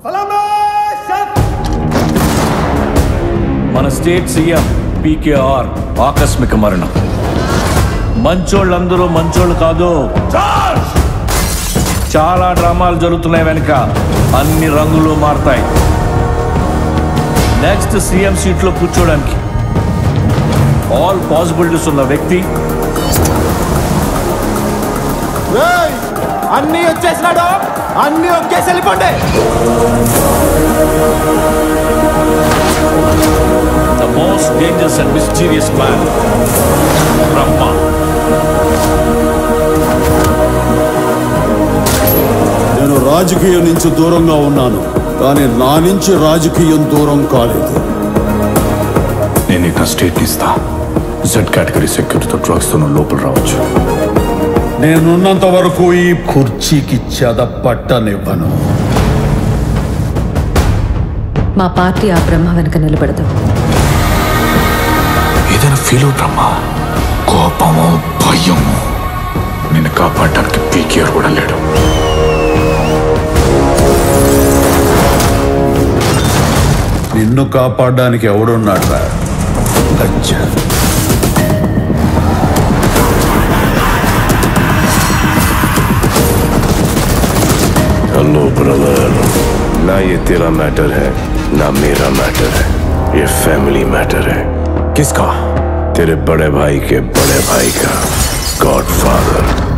మన state CM PKR ఆకస్మిక మరణం మంచోళ్ళందరూ మంచోళ్ళు కాదు చాలా డ్రామాలు జరుగుతున్నాయి వెనుక అన్ని రంగులు మారతాయి నెక్స్ట్ సీఎం సీట్లో కూర్చోడానికి ఆల్ పాసిబిలిటీస్ ఉన్న వ్యక్తి అన్ని వచ్చేసినాడు అన్ని ఒకేసి వెళ్ళిపోండి the most dangerous and mysterious man Brahma నేను రాజకీయం నుంచి దూరంగా ఉన్నాను కానీ నా నుంచి రాజకీయం దూరం కాలేదు నేను నీకు నా స్టేట్ ఇస్తా జెడ్ కేటగిరీ సెక్యూరిటీతో డ్రగ్స్ తో నువ్వు లోపల రావచ్చు నేనున్నంత వరకు ఈ కుర్చీకి చెద పట్టనివ్వను మా పార్టీ ఆ బ్రహ్మ వెనుక నిలబడదు ఏదైనా ఫీల్ అవుతామా కోపము భయము నిన్ను కాపాడడానికి పీకేఆర్ కూడా లేడు నిన్ను కాపాడడానికి ఎవడున్నాడు రా లజ్జ हेलो ब्रदर ना ये तेरा मैटर है ना मेरा मैटर है ये फैमिली मैटर है किसका तेरे बड़े भाई के बड़े भाई का गॉडफादर